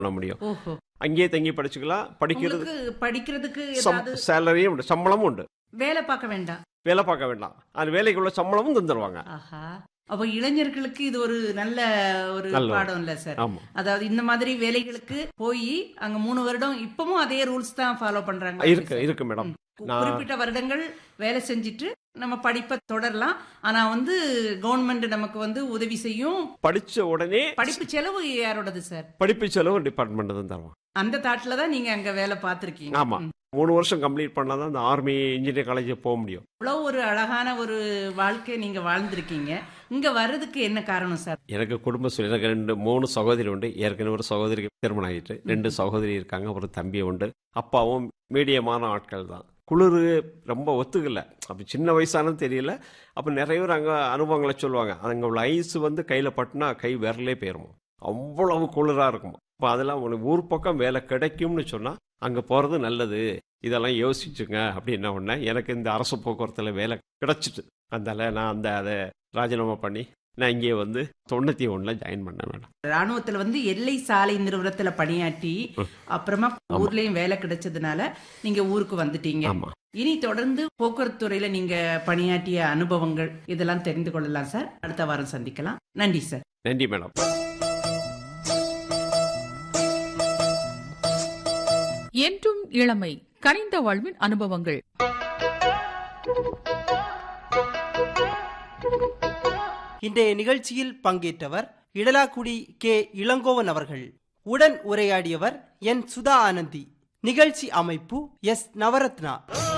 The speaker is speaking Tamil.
பண்ண முடியும் ஓஹோ அங்கேயே தங்கி படிச்சுக்கலாம் படிக்கிறது உங்களுக்கு படிக்கிறதுக்கு சம்- ஏதாவது சேலரியும் உண்டு சம்பளமும் உண்டு வேலை பார்க்க வேண்டாம் வேலை பார்க்க வேண்டாம் அது வேலைக்கு உள்ள சம்பளமும் தந்துடுவாங்க ஆஹா அப்ப இளைஞர்களுக்கு இது ஒரு நல்ல ஒரு நல்ல ஒரு- பாடம் இல்ல சார் ஆமா அதாவது இந்த மாதிரி வேலைகளுக்கு போய் அங்க மூணு வருடம் இப்பவும் அதே ரூல்ஸ் தான் ஃபாலோ பண்றாங்க இருக்கு இருக்கு மேடம் நான் குறிப்பிட்ட வருடங்கள் வேலை செஞ்சுட்டு நம்ம படிப்பை தொடரலாம் ஆனா வந்து கவர்மெண்ட் நமக்கு வந்து உதவி செய்யும் படிச்ச உடனே படிப்பு செலவு யாரோடது சார் படிப்பு செலவு டிபார்ட்மெண்ட் தான் தருவாங்க அந்த தாட்ல தான் நீங்க அங்க வேலை பார்த்திருக்கீங்க ஆமா மூணு வருஷம் கம்ப்ளீட் பண்ணாதான் அந்த ஆர்மி இன்ஜினியர் காலேஜ் போக முடியும் அவ்வளவு ஒரு அழகான ஒரு வாழ்க்கை நீங்க வாழ்ந்திருக்கீங்க இங்க வர்றதுக்கு என்ன காரணம் சார் எனக்கு குடும்ப சூழல் எனக்கு ரெண்டு மூணு சகோதரி உண்டு ஏற்கனவே ஒரு சகோதரிக்கு திருமணம் ஆகிட்டு ரெண்டு சகோதரி இருக்காங்க ஒரு தம்பி உண்டு அப்பாவும் மீடியமான ஆட்கள் தான் குளிர் ரொம்ப ஒத்துக்கல அப்போ சின்ன வயசானது தெரியல அப்போ நிறைய பேர் அங்கே அனுபவங்களை சொல்லுவாங்க அங்கே உள்ள ஐஸ் வந்து கையில் பட்டுனா கை விரலே போயிருமோ அவ்வளவு குளிராக இருக்கும் இப்போ அதெல்லாம் உனக்கு ஊர் பக்கம் வேலை கிடைக்கும்னு சொன்னால் அங்கே போகிறது நல்லது இதெல்லாம் யோசிச்சுங்க அப்படின்ன உடனே எனக்கு இந்த அரசு போக்குவரத்தில் வேலை கிடைச்சிட்டு அதனால நான் அந்த அதை ராஜினாமா பண்ணி நான் இங்கே வந்து தொண்ணூற்றி ஒன்றில் ஜாயின் பண்ணேன் மேடம் ராணுவத்துல வந்து எல்லை சாலை நிறுவனத்துல பணியாற்றி அப்புறமா ஊர்லயும் வேலை கிடைச்சதுனால நீங்க ஊருக்கு வந்துட்டீங்க ஆமாம் இனி தொடர்ந்து போக்குவரத்து துறையில நீங்க பணியாற்றிய அனுபவங்கள் இதெல்லாம் தெரிந்து கொள்ளலாம் சார் அடுத்த வாரம் சந்திக்கலாம் நன்றி சார் நன்றி மேடம் என்றும் இளமை கனிந்த வாழ்வின் அனுபவங்கள் இன்றைய நிகழ்ச்சியில் பங்கேற்றவர் இடலாக்குடி கே இளங்கோவன் அவர்கள் உடன் உரையாடியவர் என் சுதா ஆனந்தி நிகழ்ச்சி அமைப்பு எஸ் நவரத்னா